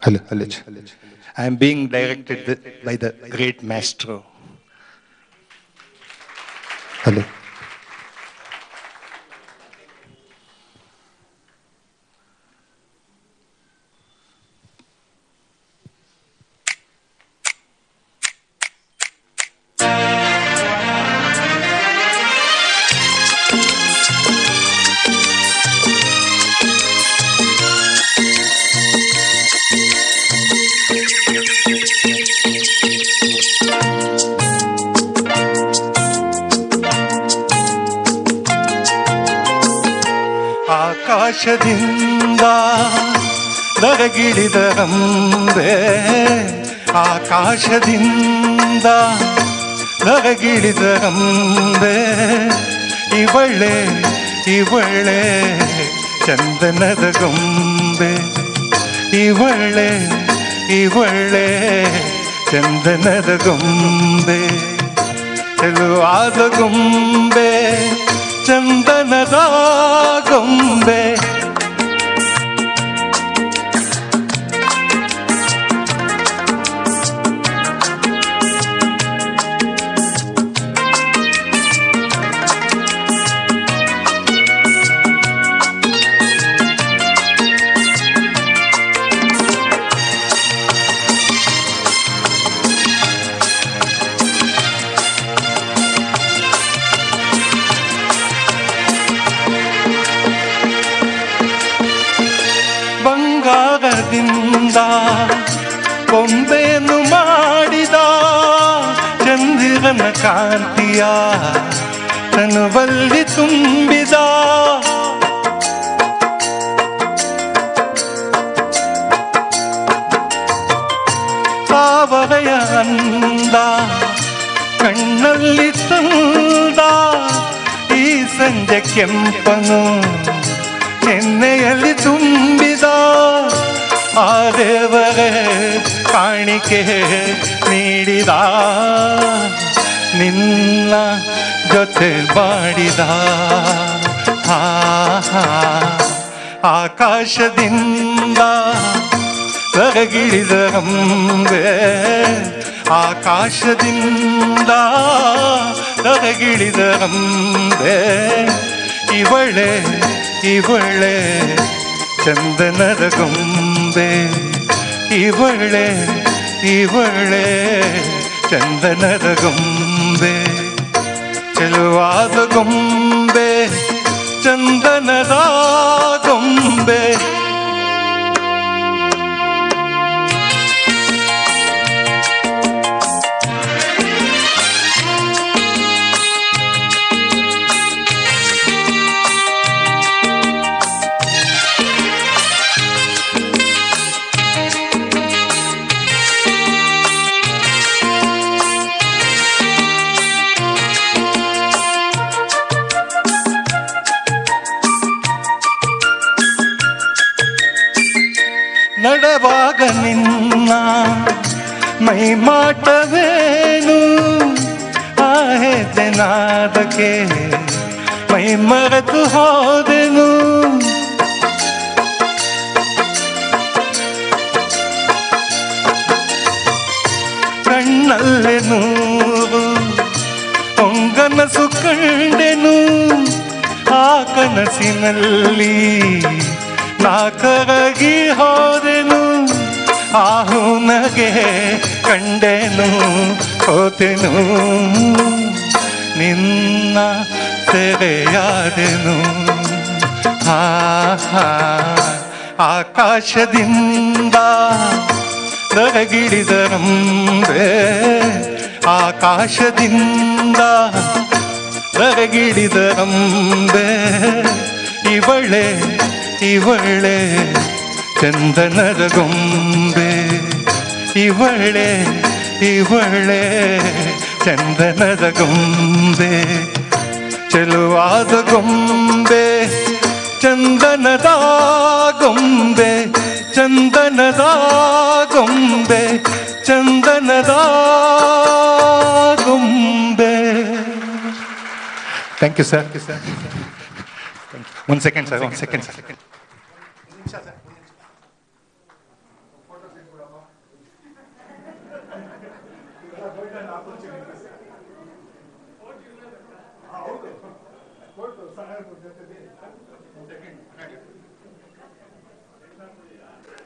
Hello, hello. I am being directed the- by the great maestro. Hello. ಆಕಾಶದಿಂದ ನರಗಿಳಿದ ರಂಬೆ ಆಕಾಶದಿಂದ ನರಗಿಳಿದ ರಂಬೆ ಇವಳೆ ಇವಳೆ ಚಂದನದ ಗೊಂಬೆ ಇವಳೆ ಇವಳೆ ಚಂದನದ ಗೊಂಬೆ ಚೆಲುವಾದ ಗೊಂಬೆ ಚಂದನದ ಗೊಂಬೆ ಬಂಗಾರದಿಂದ ಕೊಂಬೆಯನ್ನು ಮಾಡಿದ ಚಂದಿರನ ಕಾಂತಿಯ ತನುವಲ್ಲಿ ತುಂಬಿದ ತಾವರೆಯ ಅಂದ ಕಣ್ಣಲ್ಲಿ ತಂದ ಈ ಸಂಜೆ ಕೆಂಪನು ಎಣ್ಣೆಯಲ್ಲಿ ತುಂಬಿದ ಆ ದೇವರೇ ಕಾಣಿಕೆ ನೀಡಿದ ನಿನ್ನ ಜೊತೆ ಮಾಡಿದ ಆ, ಆಕಾಶದಿಂದ ಹೊರಗಿಳಿದ ರಂಬೆ ಆಕಾಶದಿಂದ ಹೊರಗಿಳಿದ ರಂಬೆ ಇವಳೆ ಇವಳೆ ಚಂದನದ ಗೊಂಬೆ ಇವಳೆ ಇವಳೆ ಚಂದನದ ಗೊಂಬೆ ಚೆಲುವಾದ ಗೊಂಬೆ ಚಂದನದ ಗೊಂಬೆ ನಡೆವಾಗ ನಿನ್ನ ಮೈ ಮಾಟವೇನು ಆ ಹೆಜ್ಜೆನಾದಕ್ಕೆ ಮೈ ಮರೆತು ಹೋದೆನು ಕಣ್ಣಲ್ಲೆ ನೂರು ಹೊಂಗನಸು ಕಂಡೆನು ಆ ಕನಸಿನಲ್ಲಿ ನಾ ಕರಗಿ ಹೋದೆನು ಆಹುನಗೆ ಕಂಡೆನು ಹೋತೆನು ನಿನ್ನ ಸೆರೆಯಾದೆನು ಆ ಆಕಾಶದಿಂದ ನರಗಿಳಿದ ರಂಬೆ ಆಕಾಶದಿಂದ ನರಗಿಳಿದ ರಂಬೆ ಇವಳೆ ಇವಳೆ ಚಂದನದ ಗೊಂಬೆ ಇವಳೆ ಇವಳೆ ಚಂದನದ ಗೊಂಬೆ ಚೆಲುವಾದ ಗೊಂಬೆ ಚಂದನದ ಗೊಂಬೆ ಚಂದನದ ಗೊಂಬೆ ಚಂದನದ ಗೊಂಬೆ thank you sir one second sir one second sir ಕೊಟ್ಟು ಸಹಾಯ ಜೊತೆಗೆ